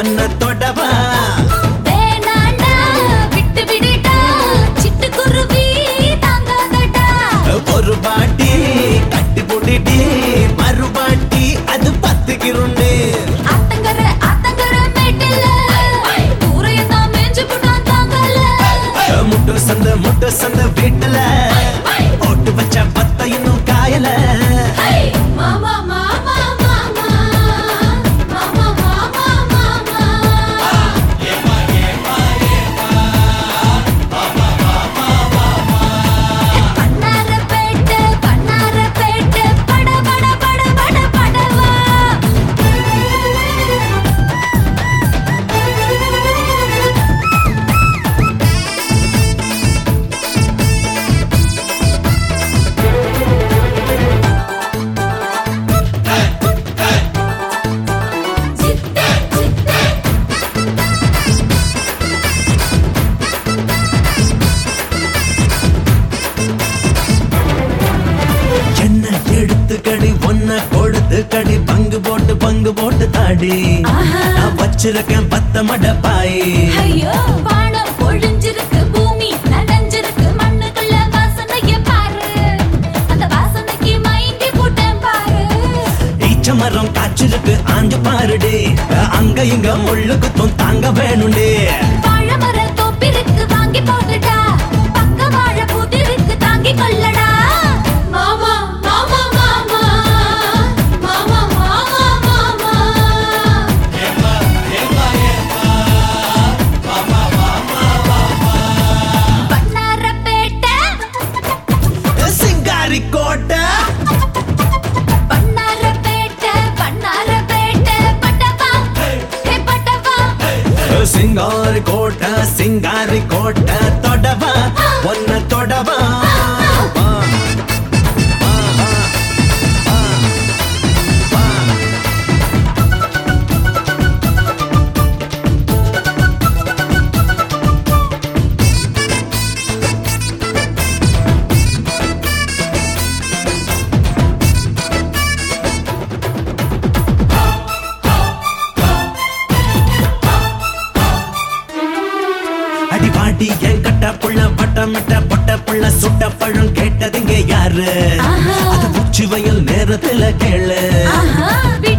ஒன்ன தொடவா வேணாண்டா விட்டு விடுடா சிட்டுக்குருவி தாங்காதடா ஒரு பாட்டி கட்டி போட்டுட்டி மறுபாட்டி அது பத்து கிருண்டு ஆத்தங்கர ஆத்தங்கர மேட்டில ஊரையும் தான் மேஞ்சு புட்டான் தாங்கல முட்டு சந்த முட்டு சந்த வீட்டுல போட்டு வச்ச பத்த இன்னும் காயல மாமா மாமா மாமா மாமா மாமா மாமா பண்ணாரப்பேட்டை பண்ணாரப்பேட்டை பட பட பட பட படவா சித்தே சித்தே என்ன எடுத்து கடி ஒன்ன கொடுத்து கடி பங்கு போட்டு பங்கு போட்டு தாடி ஆஹா. நான் வச்சிருக்கேன் பத்த மட பாய் ஐயோ வானம் பொழிஞ்சிருக்கு பூமி நனைஞ்சிருக்கு மண்ணுக்குள்ள வாசனைய பாரு அந்த வாசனைக்கு மைண்டி போட்டேன் பாரு ஈச்ச மரம் காய்ச்சிருக்கு ஆஞ்சு பாருடி அங்க இங்க முள்ளு குத்தும் தாங்க வேணும்டி வாழைமர தோப்பிருக்கு வாங்கி போடுடா பக்க வாழை புதிருக்கு தாங்கி கொள்ளடா மாமா மாமா மாமா மாமா மாமா மாமா பண்ணாரப்பேட்டை சிங்காரி கோட்டை பண்ணாரப்பேட்டை பண்ணாரப்பேட்டை பட்டப்பா ஹே பட்டப்பா சிங்காரி கோட்டை சிங்காரி கோட்டை தொடவா ஒன்ன தொடவா வா. வா, வா, வா, வா. அடி பாட்டி என் கட்ட புள்ள பட்டமிட்ட பொட்ட புள்ள சுட்ட பழம் கேட்டதுங்க யாரு ஆஹா. அது உச்சி வயல் நேரத்துல கேளு ஆஹா